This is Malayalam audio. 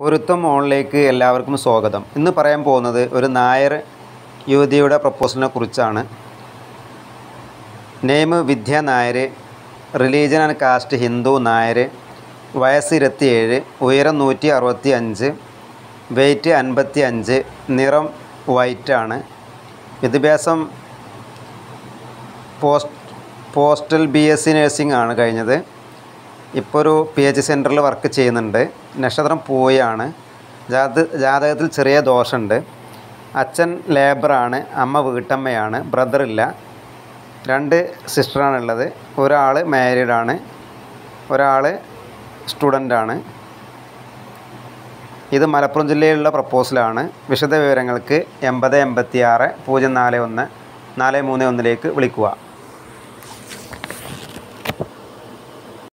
പൊരുത്തം ഓണിലേക്ക് എല്ലാവർക്കും സ്വാഗതം ഇന്ന് പറയാൻ പോകുന്നത് ഒരു നായർ യുവതിയുടെ പ്രപ്പോസലിനെ കുറിച്ചാണ് name Vidya Nair religion and caste Hindu Nair വയസ്സ് ഇരുപത്തിയേഴ് ഉയരം നൂറ്റി അറുപത്തി അഞ്ച് വെയ്റ്റ് അൻപത്തി അഞ്ച് നിറം വൈറ്റാണ് വിദ്യാഭ്യാസം post postal B S C nursing ആണ് കഴിഞ്ഞത് ഇപ്പോൾ ഒരു പി എച്ച് സെൻറ്ററിൽ വർക്ക് ചെയ്യുന്നുണ്ട് നക്ഷത്രം പൂയാണ് ജാത ജാതകത്തിൽ ചെറിയ ദോഷമുണ്ട് അച്ഛൻ ലേബറാണ് അമ്മ വീട്ടമ്മയാണ് ബ്രദറില്ല രണ്ട് സിസ്റ്ററാണുള്ളത് ഒരാൾ മാരീഡാണ് ഒരാൾ സ്റ്റുഡൻ്റാണ് ഇത് മലപ്പുറം ജില്ലയിലുള്ള പ്രപ്പോസലാണ് വിശദ വിവരങ്ങൾക്ക് എൺപത് എൺപത്തി ആറ് പൂജ്യം നാല് ഒന്ന് നാല് മൂന്ന് ഒന്നിലേക്ക് വിളിക്കുക